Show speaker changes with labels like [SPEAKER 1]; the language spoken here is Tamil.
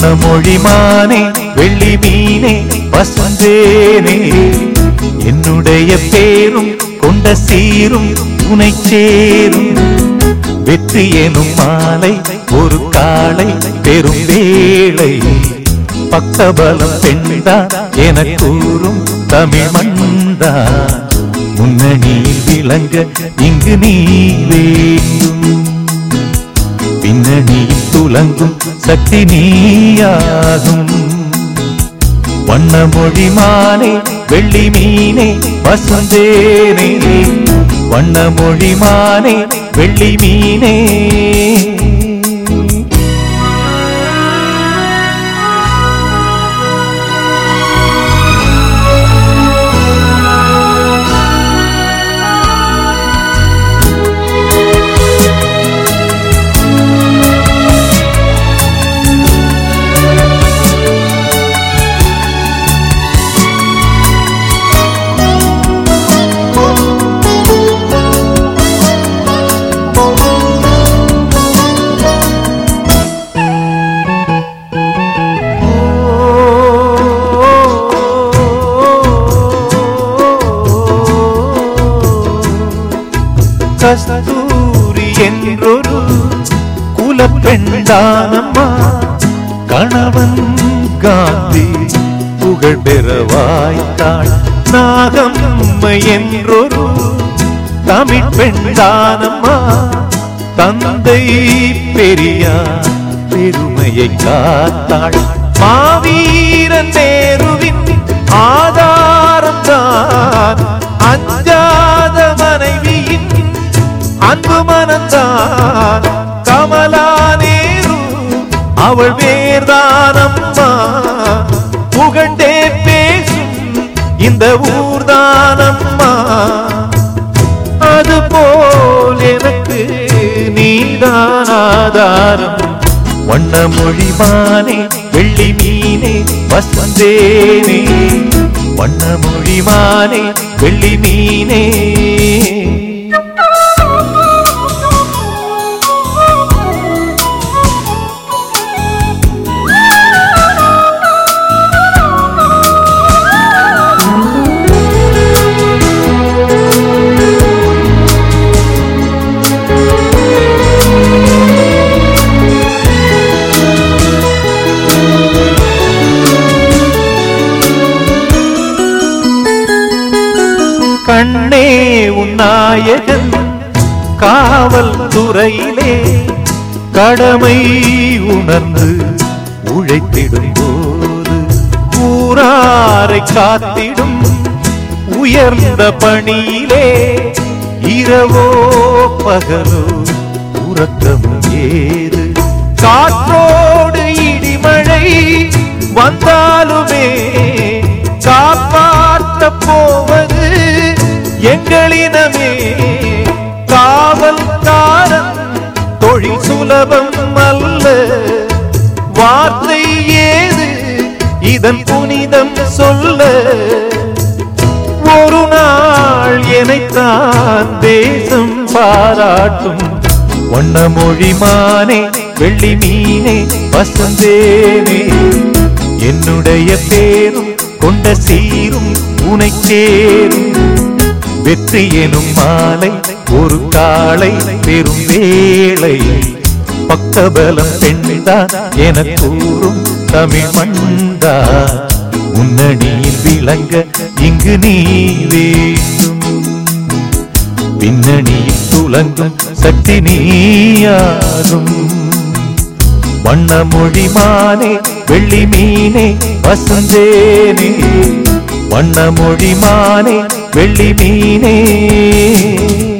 [SPEAKER 1] வண்ணமொழிமானே வெள்ளி மீனே வசந்தேனே என்னுடைய பேரும் கொண்ட சீரும் உனை சேரும் வெற்றி எனும் மாலை ஒரு காலை பெரும் வேளை பக்கபலம் பெண்டா என கூறும் தமிழ் மண்டா முன்னணியில் விளங்க இங்கு நீ வேண்டும் பின்னணியில் துலங்கும் சக்தி நீயாகும் வண்ணமொழி மானே வெள்ளி மீனே வசந்தேனே வண்ணமொழி மானே வெள்ளி மீனே கஸ்தூரி என்றொரு குலப்பெண்டானம்மா கணவன் காந்தி புகழ் பெற வாய்த்தாள் நாகம்மை என்றொரு தமிழ் பெண்டானம்மா தந்தை பெரியார் பெருமையை காத்தாள் மாவீரன் நேருவின் ஆதாரம் தான் அஞ்சாத மனைவியின் அன்பு மனந்தான் கமலா நேரு அவள் வேர்தானம்மா புகழ்ந்தே பேசும் இந்த ஊர்தானம்மா அதுபோல் எனக்கு நீதான் ஆதாரம் வண்ணமொழிமானே வெள்ளி மீனே வசந்தேனே வண்ணமொழிமானே வெள்ளி மீனே கண்ணே உன் நாயகன் காவல் துறையிலே கடமை உணர்ந்து உழைத்திடும் போது ஊராரை காத்திடும் உயர்ந்த பணியிலே இரவோ பகலோ உறக்கமும் ஏது காற்றோடு இடிமழை வந்தாலுமே காப்பாற்ற போவது எங்களினமே காவல்காரன் தொழில் சுலபம் அல்ல வார்த்தை ஏது இதன் புனிதம் சொல்ல ஒரு நாள் எனைத்தான் தேசம் பாராட்டும் வண்ணமொழி மானே வெள்ளி மீனே வசந்தேனே என்னுடைய பேரும் கொண்ட சீரும் உனை சேரும் வெற்றி எனும் மாலை ஒரு காலை பெரும் வேளை பக்கபலம் பெண்டா என கூறும் தமிழ் மண்டா முன்னணியில் விளங்க இங்கு நீ வேண்டும் பின்னணியில் துலங்கும் சக்தி நீயாகும் வண்ணமொழி மானே வெள்ளி மீனே வசந்தேனே வண்ணமொழி மானே வெள்ளி மீனே